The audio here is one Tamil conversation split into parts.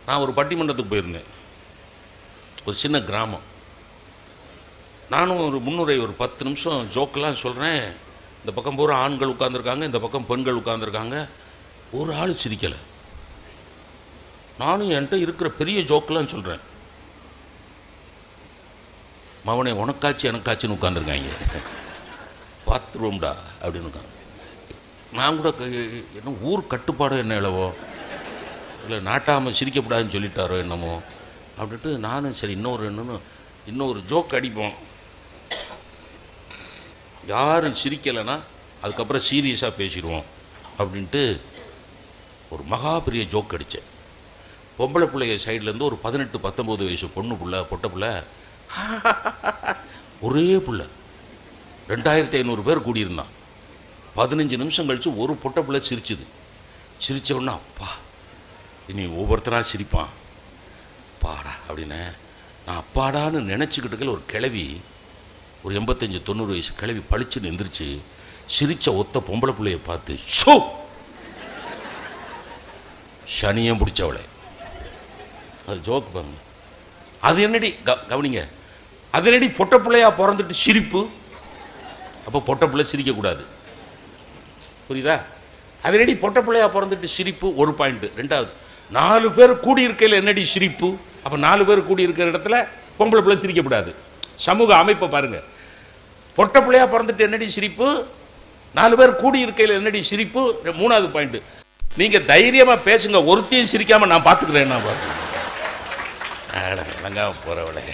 நான் ஒரு பட்டிமன்றத்துக்கு போயிருந்தேன் ஒரு சின்ன கிராமம் நானும் ஒரு முன்னுரை ஒரு பத்து நிமிஷம் ஜோக்கெல்லாம் சொல்கிறேன் இந்த பக்கம் பூரா ஆண்கள் உட்காந்துருக்காங்க இந்த பக்கம் பெண்கள் உட்காந்துருக்காங்க ஒரு ஆள் சிரிக்கலை நானும் என்கிட்ட இருக்கிற பெரிய ஜோக்கெல்லாம் சொல்கிறேன் மவனே உனக்காச்சு எனக்காச்சுன்னு உட்காந்துருக்காங்க பாத்ரூம்டா அப்படின்னு உட்காந்து நான் கூட க- என்ன ஊர் கட்டுப்பாடோ என்ன இளவோ இல்லை நாட்டாமல் சிரிக்கக்கூடாதுன்னு சொல்லிட்டாரோ என்னமோ அப்படின்ட்டு நானும் சரி இன்னொரு என்னன்னு இன்னொரு ஜோக் அடிப்போம் யாரும் சிரிக்கலைன்னா அதுக்கப்புறம் சீரியஸாக பேசிடுவோம் அப்படின்ட்டு ஒரு மகா பெரிய ஜோக் அடித்தேன் பொம்பளை பிள்ளைய சைட்லேருந்து ஒரு பதினெட்டு பத்தொம்போது வயசு பொண்ணு புள்ள பொட்டை புள்ள ஒரே புள்ள ரெண்டாயிரத்தி ஐநூறு பேர் கூடியிருந்தான் பதினஞ்சு நிமிஷம் கழித்து ஒரு பொட்டை புள்ள சிரிச்சுது சிரிச்ச உடனே அப்பா இனி ஒவ்வொருத்தராக சிரிப்பான் அப்பாடா அப்படின்னு நான் அப்பாடான்னு நினச்சிக்கிட்டுக்கல ஒரு கிளவி ஒரு எண்பத்தஞ்சு தொண்ணூறு வயசு கிளவி பளிச்சுன்னு எந்திரிச்சு சிரிச்ச ஒத்த பொம்பளை பிள்ளைய பார்த்து ஷோ சனியம் பிடிச்சவளை அது ஜோக் பாருங்க அது என்னடி க கவனிங்க அது என்னடி பொட்ட பிள்ளையா பிறந்துட்டு சிரிப்பு அப்போ பொட்ட பிள்ளை சிரிக்கக்கூடாது புரியுதா அது என்னடி பொட்ட பிள்ளையா பிறந்துட்டு சிரிப்பு ஒரு பாயிண்ட் ரெண்டாவது நாலு பேர் கூடி இருக்கையில் என்னடி சிரிப்பு அப்போ நாலு பேர் கூடி இருக்கிற இடத்துல பொம்பளை பிள்ளை சிரிக்கக்கூடாது சமூக அமைப்பை பாருங்க பொட்ட பிள்ளையா பிறந்துட்டு என்னடி சிரிப்பு நாலு பேர் கூடி இருக்கையில் என்னடி சிரிப்பு மூணாவது பாயிண்ட் நீங்க தைரியமா பேசுங்க ஒருத்தையும் சிரிக்காம நான் பார்த்துக்கிறேன் நான் பாருங்க அட, விளங்காம போறவளே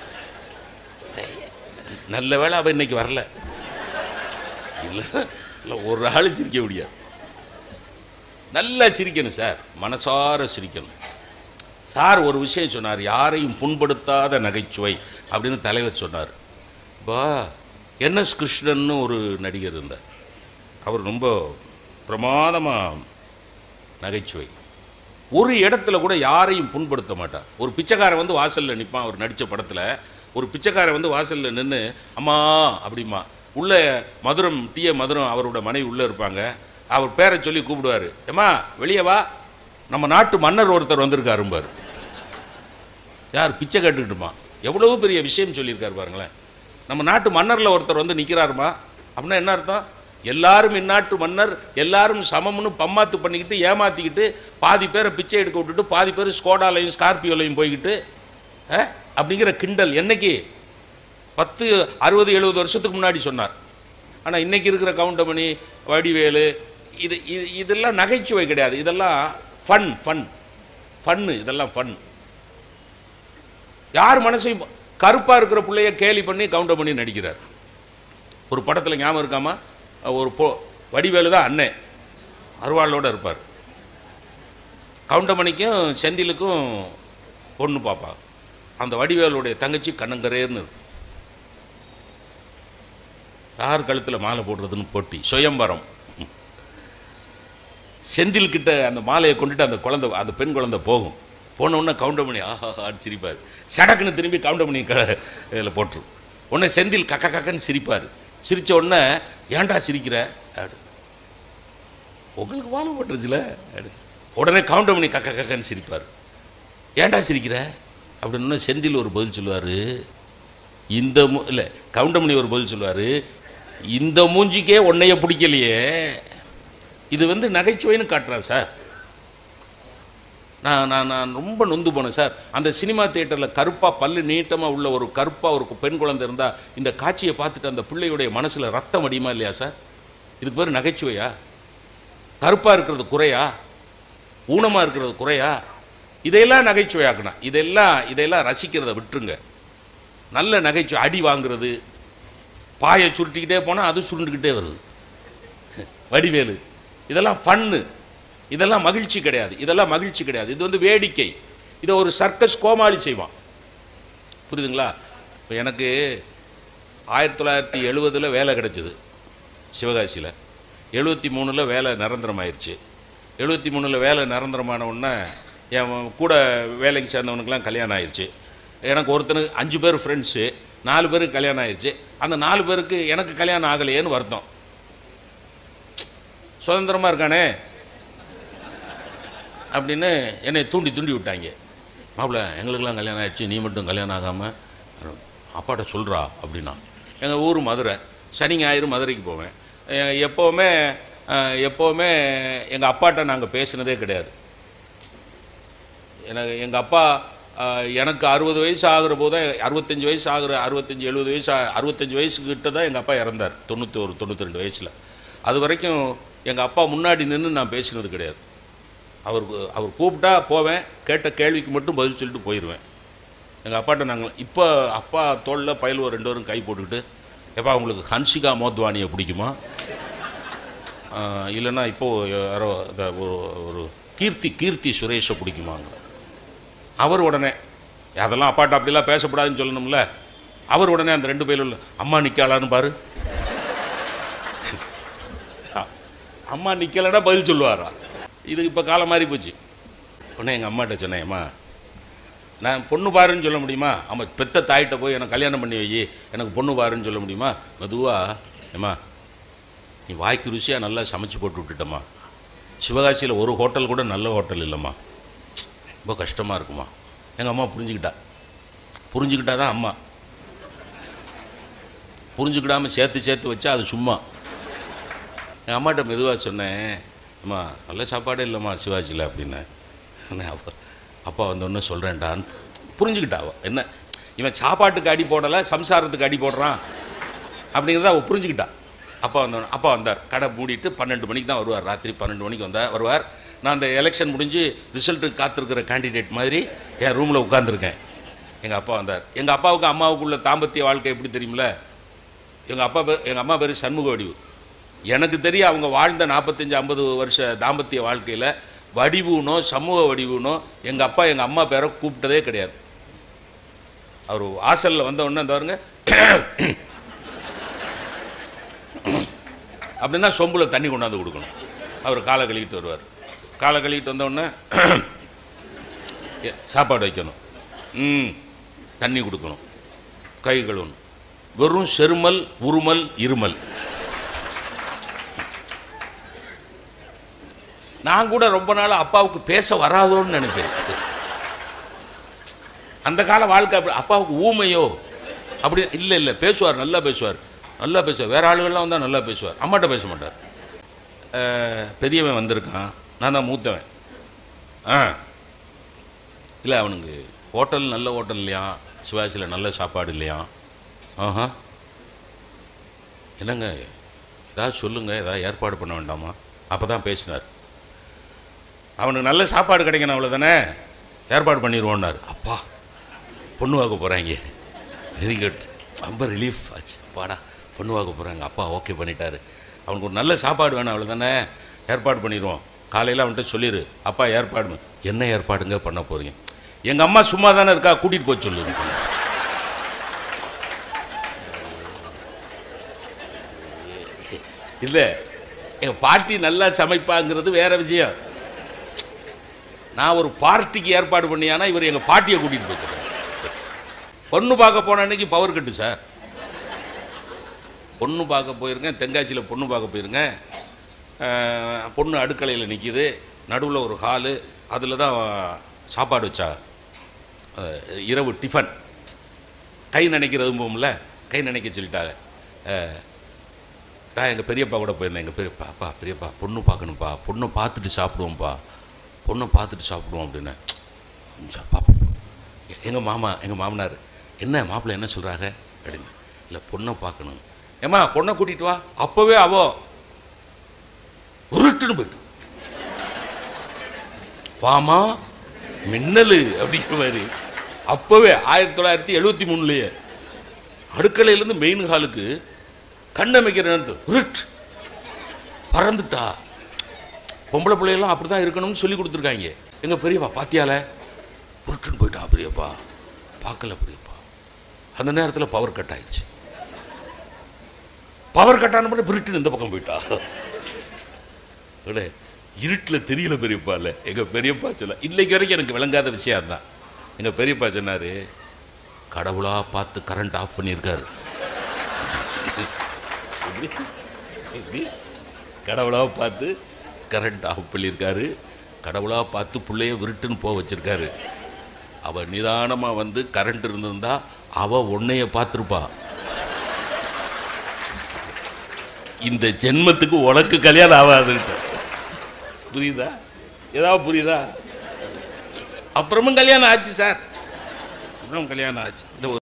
நல்ல வேளை அவ இன்னைக்கு வரல இல்லை இல்லை ஒரு ஆள் சிரிக்க முடியாது நல்லா சிரிக்கணும் சார் மனசார சிரிக்கணும் சார் ஒரு விஷயம் சொன்னார் யாரையும் புண்படுத்தாத நகைச்சுவை அப்படின்னு தலைவர் சொன்னார் பா என்எஸ் கிருஷ்ணன்னு ஒரு நடிகர் இருந்தார் அவர் ரொம்ப பிரமாதமாக நகைச்சுவை ஒரு இடத்துல கூட யாரையும் புண்படுத்த மாட்டார் ஒரு பிச்சைக்காரன் வந்து வாசலில் நிற்பான் அவர் நடித்த படத்தில் ஒரு பிச்சைக்காரன் வந்து வாசலில் நின்று அம்மா அப்படிமா உள்ள மதுரம் டிஏ மதுரம் அவரோட மனைவி உள்ளே இருப்பாங்க அவர் பேரை சொல்லி கூப்பிடுவார் ஏம்மா வெளியே வா நம்ம நாட்டு மன்னர் ஒருத்தர் வந்திருக்காரும்பார் யார் பிச்சை கேட்டுக்கிட்டுமா எவ்வளவு பெரிய விஷயம் சொல்லியிருக்காரு பாருங்களேன் நம்ம நாட்டு மன்னரில் ஒருத்தர் வந்து நிற்கிறாருமா அப்படின்னா என்ன அர்த்தம் எல்லாரும் இந்நாட்டு மன்னர் எல்லாரும் சமம்னு பம்மாத்து பண்ணிக்கிட்டு ஏமாத்திக்கிட்டு பாதி பேரை பிச்சை எடுக்க விட்டுட்டு பாதி பேர் ஸ்கோடாலையும் ஸ்கார்பியோலையும் போய்கிட்டு அஹ், அப்படிங்கிற கிண்டல் என்னைக்கு பத்து அறுபது எழுபது வருஷத்துக்கு முன்னாடி சொன்னார் ஆனால் இன்னைக்கு இருக்கிற கவுண்டமணி வடிவேலு இது இது இதெல்லாம் நகைச்சுவை கிடையாது இதெல்லாம் ஃபன் ஃபன் ஃபன்னு இதெல்லாம் ஃபன் யார் மனசையும் கருப்பாக இருக்கிற பிள்ளைய கேலி பண்ணி கவுண்டர் பண்ணி நடிக்கிறார் ஒரு படத்தில் ஞாபகம் இருக்காமா ஒரு பொ வடிவேலு தான் அண்ணன் அருவாளோட இருப்பார் கவுண்டமணிக்கும் செந்திலுக்கும் பொண்ணு பாப்பா அந்த வடிவேலுடைய தங்கச்சி கண்ணங்கரேர்னு இருக்கும் யார் கழுத்தில் மாலை போடுறதுன்னு போட்டி சுயம்பரம் செந்தில் கிட்ட அந்த மாலையை கொண்டுட்டு அந்த குழந்தை அந்த பெண் குழந்தை போகும் போன உடனே கவுண்டமணி ஆஹான்னு சிரிப்பார் சடக்குன்னு திரும்பி கவுண்டமணி க இதில் போட்டுரும் உடனே செந்தில் கக்க கக்கன்னு சிரிப்பார் சிரித்த உடனே ஏன்டா சிரிக்கிற அப்படி உங்களுக்கு மாலை போட்டுருச்சுல அப்படி உடனே கவுண்டமணி கக்க கக்கன்னு சிரிப்பார் ஏன்டா சிரிக்கிற அப்படின்னு செந்தில் ஒரு பதில் சொல்லுவார் இந்த மூ இல்லை கவுண்டமணி ஒரு பதில் சொல்லுவார் இந்த மூஞ்சிக்கே உன்னைய பிடிக்கலையே இது வந்து நகைச்சுவைன்னு காட்டுறான் சார் நான் நான் நான் ரொம்ப நொந்து போனேன் சார் அந்த சினிமா தியேட்டரில் கருப்பாக பல்லு நீட்டமாக உள்ள ஒரு கருப்பாக ஒரு பெண் குழந்தை இருந்தால் இந்த காட்சியை பார்த்துட்டு அந்த பிள்ளையுடைய மனசில் ரத்தம் அடியுமா இல்லையா சார் இதுக்கு பேர் நகைச்சுவையா கருப்பாக இருக்கிறது குறையா ஊனமாக இருக்கிறது குறையா இதையெல்லாம் நகைச்சுவையாக்கணும் இதெல்லாம் இதெல்லாம் ரசிக்கிறத விட்டுருங்க நல்ல நகைச்சுவை அடி வாங்குறது பாயை சுருட்டிக்கிட்டே போனால் அது சுருண்டுக்கிட்டே வருது வடிவேலு இதெல்லாம் ஃபன்னு இதெல்லாம் மகிழ்ச்சி கிடையாது இதெல்லாம் மகிழ்ச்சி கிடையாது இது வந்து வேடிக்கை இதை ஒரு சர்க்கஸ் கோமாளி செய்வான் புரியுதுங்களா இப்போ எனக்கு ஆயிரத்தி தொள்ளாயிரத்தி எழுபதில் வேலை கிடச்சிது சிவகாசியில் எழுபத்தி மூணில் வேலை நிரந்தரமாயிருச்சு எழுபத்தி மூணில் வேலை நிரந்தரமான உடனே என் கூட வேலைக்கு சேர்ந்தவனுக்கெல்லாம் கல்யாணம் ஆயிடுச்சு எனக்கு ஒருத்தனுக்கு அஞ்சு பேர் ஃப்ரெண்ட்ஸு நாலு பேருக்கு கல்யாணம் ஆயிடுச்சு அந்த நாலு பேருக்கு எனக்கு கல்யாணம் ஆகலையேன்னு வருத்தம் சுதந்திரமாக இருக்கானே அப்படின்னு என்னை தூண்டி தூண்டி விட்டாங்க மாப்பிள்ள எங்களுக்கெல்லாம் கல்யாணம் ஆயிடுச்சு நீ மட்டும் கல்யாணம் ஆகாமல் அப்பாட்ட சொல்கிறா அப்படின்னா எங்கள் ஊர் மதுரை சனி ஞாயிறு மதுரைக்கு போவேன் அஹ் எப்போவுமே அஹ் எப்போவுமே எங்கள் அப்பாட்ட நாங்கள் பேசினதே கிடையாது எனக்கு எங்கள் அப்பா அஹ், எனக்கு அறுபது வயசு ஆகிற போது அறுபத்தஞ்சி வயசு ஆகிற அறுபத்தஞ்சி எழுபது வயசு ஆ- அறுபத்தஞ்சு வயசுக்கிட்ட தான் எங்கள் அப்பா இறந்தார் தொண்ணூற்றி ஒரு தொண்ணூற்றி ரெண்டு வயசில் அது வரைக்கும் எங்கள் அப்பா முன்னாடி நின்று நான் பேசினது கிடையாது அவர் அவர் கூப்பிட்டா போவேன் கேட்ட கேள்விக்கு மட்டும் பதில் சொல்லிட்டு போயிடுவேன் எங்கள் அப்பாட்ட நாங்கள் இப்போ அப்பா தோளில் பயலுவ ரெண்டு பேரும் கை போட்டுக்கிட்டு எப்பா உங்களுக்கு ஹன்சிகா மோத்வானியை பிடிக்குமா ஆஹ் இல்லைன்னா இப்போது யாரோ இந்த ஒரு- ஒரு கீர்த்தி கீர்த்தி சுரேஷை பிடிக்குமாங்க அவர் உடனே அதெல்லாம் அப்பாட்ட அப்படிலாம் பேசக்கூடாதுன்னு சொல்லணும்ல அவர் உடனே அந்த ரெண்டு பேரும் அம்மா நிற்கலான்னு பாரு அம்மா நிற்கலைன்னா பதில் சொல்லுவாரா இது இப்போ காலம் மாறி போச்சு உடனே எங்கள் அம்மாட்ட சொன்னேன் அம்மா நான் பொண்ணு பாருன்னு சொல்ல முடியுமா ஆமாம் பெத்த தாயிட்ட போய் எனக்கு கல்யாணம் பண்ணி வை எனக்கு பொண்ணு பாருன்னு சொல்ல முடியுமா மெதுவா ஏம்மா நீ வாய்க்கு ருசியாக நல்லா சமைச்சு போட்டு விட்டுட்டம்மா சிவகாசியில் ஒரு ஹோட்டல் கூட நல்ல ஹோட்டல் இல்லைம்மா ரொம்ப கஷ்டமாக இருக்குமா எங்கள் அம்மா புரிஞ்சுக்கிட்டா புரிஞ்சுக்கிட்டா தான் அம்மா புரிஞ்சுக்கிடாமல் சேர்த்து சேர்த்து வச்சா அது சும்மா எங்கள் அம்மாட்ட மெதுவாக சொன்னேன் அம்மா நல்ல சாப்பாடே இல்லைம்மா சிவாஜியில் அப்படின்னேன் உடனே அப்பா அப்பா வந்தோடனே சொல்கிறேன்டான்னு புரிஞ்சுக்கிட்டா அவ என்ன இவன் சாப்பாட்டுக்கு அடி போடலை சம்சாரத்துக்கு அடி போடுறான் அப்படிங்கிறத அவள் புரிஞ்சுக்கிட்டா அப்பா வந்தோடனே அப்பா வந்தார் கடை மூடிட்டு பன்னெண்டு மணிக்கு தான் வருவார் ராத்திரி பன்னெண்டு மணிக்கு வந்தார் வருவார் நான் அந்த எலெக்ஷன் முடிஞ்சு ரிசல்ட்டுக்கு காத்திருக்கிற கேண்டிடேட் மாதிரி என் ரூமில் உட்காந்துருக்கேன் எங்கள் அப்பா வந்தார் எங்கள் அப்பாவுக்கு அம்மாவுக்குள்ள தாம்பத்திய வாழ்க்கை எப்படி தெரியுமில்ல எங்கள் அப்பா பேர் எங்கள் அம்மா பேர் சண்முக வடிவு எனக்கு தெரிய அவங்க வாழ்ந்த நாற்பத்தஞ்சு ஐம்பது வருஷ தாம்பத்திய வாழ்க்கையில் வடிவுனோ சமூக வடிவுனோ எங்கள் அப்பா எங்கள் அம்மா பேரை கூப்பிட்டதே கிடையாது அவர் வாசலில் வந்த உடனே இந்த பாருங்க அப்படின்னா சொம்பில் தண்ணி கொண்டாந்து கொடுக்கணும் அவர் காலை கழுவிட்டு வருவார் காலை கழுவிட்டு வந்த உடனே எ- சாப்பாடு வைக்கணும் ம் தண்ணி கொடுக்கணும் கை கழுவணும் வெறும் செருமல் உருமல் இருமல் நான் கூட ரொம்ப நாள் அப்பாவுக்கு பேச வராதோன்னு நினைச்சேன் அந்த கால வாழ்க்கை அப்படி அப்பாவுக்கு ஊமையோ அப்படி இல்லை இல்லை பேசுவார் நல்லா பேசுவார் நல்லா பேசுவார் வேற ஆளுகள்லாம் வந்தால் நல்லா பேசுவார் அம்மாட்ட பேச மாட்டார் அஹ், பெரியவன் வந்திருக்கான் நான் தான் மூத்தவன் ஆ இல்லை அவனுக்கு ஹோட்டல் நல்ல ஹோட்டல் இல்லையா சிவாஜியில் நல்ல சாப்பாடு இல்லையா ஆஹா என்னங்க ஏதாவது சொல்லுங்கள் ஏதாவது ஏற்பாடு பண்ண வேண்டாமா அப்போ தான் பேசினார் அவனுக்கு நல்ல சாப்பாடு கிடைக்கணும் அவ்வளோதானே ஏற்பாடு பண்ணிடுவோன்னாரு அப்பா பொண்ணு வாக்க போகிறாங்க வெரி குட் ரொம்ப ரிலீஃப் ஆச்சு பாடா பொண்ணு வாக்க போகிறாங்க அப்பா ஓகே பண்ணிட்டாரு அவனுக்கு ஒரு நல்ல சாப்பாடு வேணும் அவ்வளோதானே ஏற்பாடு பண்ணிடுவோம் காலையில் அவன்கிட்ட சொல்லிடு அப்பா ஏற்பாடு பண்ணு." என்ன ஏற்பாடுங்க பண்ண போகிறீங்க எங்கள் அம்மா சும்மா தானே இருக்கா கூட்டிகிட்டு போய் சொல்லுங்க இல்லை எங்கள் பாட்டி நல்லா சமைப்பாங்கிறது வேற விஷயம் நான் ஒரு பார்ட்டிக்கு ஏற்பாடு பண்ணியானா இவர் எங்கள் பாட்டியை கூட்டிகிட்டு போய்க்கிறார் பொண்ணு பார்க்க போன அன்னைக்கு பவர் கட்டு சார் பொண்ணு பார்க்க போயிருக்கேன் தென்காசியில் பொண்ணு பார்க்க போயிருக்கேன் அஹ், பொண்ணு அடுக்கலையில் நிற்கிது நடுவில் ஒரு ஹாலு அதில் தான் சாப்பாடு வச்சா அஹ், இரவு டிஃபன் கை நினைக்கிறது போகும்ல கை நினைக்க சொல்லிட்டாங்க அஹ், நான் எங்கள் பெரியப்பா கூட போயிருந்தேன் எங்கள் பெரியப்பா அப்பா பெரியப்பா பொண்ணு பார்க்கணும்ப்பா பொண்ணை பார்த்துட்டு சாப்பிடுவோம்ப்பா பொண்ணை பார்த்துட்டு சாப்பிடுவோம் அப்படின்னு சார் பாப்போம் எங்கள் மாமா எங்கள் மாமனார் என்ன மாப்பிள்ளை என்ன சொல்கிறாங்க அப்படின்னு இல்லை பொண்ணை பார்க்கணும் ஏம்மா பொண்ணை கூட்டிகிட்டு வா அப்போவே அவோ உருட்டுன்னு போயிட்டு வாமா மின்னலு அப்படிங்கிற மாதிரி அப்போவே ஆயிரத்தி தொள்ளாயிரத்தி எழுபத்தி மூணுலேயே அடுக்கலையிலேருந்து மெயின் ஹாலுக்கு கண்ணமைக்கிற நேரத்து உருட் பறந்துட்டா பொம்பளை பிள்ளையெல்லாம் அப்படி தான் இருக்கணும்னு சொல்லி கொடுத்துருக்காங்க எங்கள் பெரியப்பா பாத்தியால உருட்டுன்னு போயிட்டா பெரியப்பா பார்க்கல பெரியப்பா அந்த நேரத்தில் பவர் கட் ஆயிடுச்சு பவர் கட் ஆன மட்டும் பிரிட்டுன்னு இந்த பக்கம் போயிட்டா அடே இருட்டில் தெரியல பெரியப்பா இல்லை எங்கள் பெரியப்பா சொல்ல இன்னைக்கு வரைக்கும் எனக்கு விளங்காத விஷயம் தான் எங்கள் பெரியப்பா சொன்னார் கடவுளாக பார்த்து கரண்ட் ஆஃப் பண்ணியிருக்காரு எப்படி? எப்படி? கடவுளாக பார்த்து கரண்ட் ஆஃப் பண்ணியிருக்காரு கடவுளாக பார்த்து பிள்ளைய விருட்டுன்னு போக வச்சிருக்காரு அவ நிதானமா வந்து கரண்ட் இருந்திருந்தா அவ உன்னைய பார்த்துருப்பா இந்த ஜென்மத்துக்கு உனக்கு கல்யாணம் ஆகாதுன்ட்டு புரியுதா ஏதாவது புரியுதா அப்புறமும் கல்யாணம் ஆச்சு சார் அப்புறம் கல்யாணம் ஆச்சு இந்த ஒரு